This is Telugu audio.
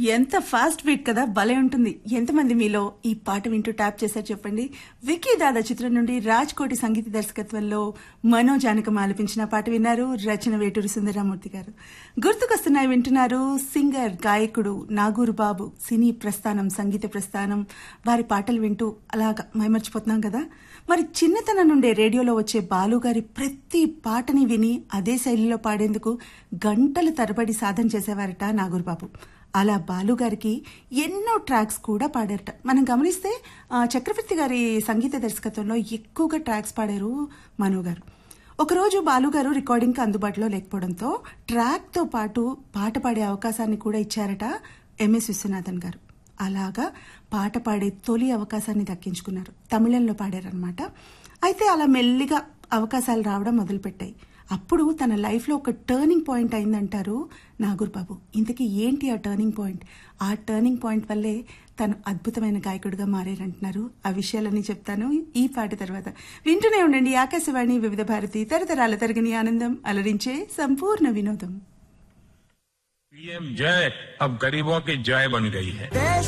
ఎంత ఫాస్ట్ బీట్ కదా భలే ఉంటుంది ఎంతమంది మీలో ఈ పాట వింటూ ట్యాప్ చేశారు చెప్పండి విక్కీ దాదా చిత్రం నుండి రాజ్ కోటి సంగీత దర్శకత్వంలో మనో జానకం ఆలపించిన పాట విన్నారు రచన వేటూరి సుందరరామూర్తి గారు గుర్తుకొస్తున్నాయి వింటున్నారు సింగర్ గాయకుడు నాగూరు బాబు సినీ ప్రస్థానం సంగీత ప్రస్థానం వారి పాటలు వింటూ అలాగా మైమర్చిపోతున్నాం కదా మరి చిన్నతనం నుండే రేడియోలో వచ్చే బాలు గారి ప్రతి పాటని విని అదే శైలిలో పాడేందుకు గంటల తరబడి సాధన చేసేవారట నాగూరు బాబు అలా బాలు గారికి ఎన్నో ట్రాక్స్ కూడా పాడారట మనం గమనిస్తే ఆ, చక్రవర్తి గారి సంగీత దర్శకత్వంలో ఎక్కువగా ట్రాక్స్ పాడారు మను గారు ఒకరోజు బాలు గారు రికార్డింగ్కి అందుబాటులో లేకపోవడంతో ట్రాక్తో పాటు పాట పాడే అవకాశాన్ని కూడా ఇచ్చారట ఎంఎస్ విశ్వనాథన్ గారు అలాగా పాట పాడే తొలి అవకాశాన్ని దక్కించుకున్నారు తమిళంలో పాడారనమాట అయితే అలా మెల్లిగా అవకాశాలు రావడం మొదలుపెట్టాయి అప్పుడు తన లైఫ్లో ఒక టర్నింగ్ పాయింట్ అయిందంటారు నాగూర్ బాబు ఇంతకీ ఏంటి ఆ టర్నింగ్ పాయింట్ ఆ టర్నింగ్ పాయింట్ వల్లే తను అద్భుతమైన గాయకుడిగా మారారంటున్నారు ఆ విషయాలన్నీ చెప్తాను ఈ పాట తర్వాత వింటూనే ఉండండి ఆకాశవాణి వివిధ భారతి తరతరాల తరగని ఆనందం అలరించే సంపూర్ణ వినోదం पीएम जय अब गरीबों की जय बन गई है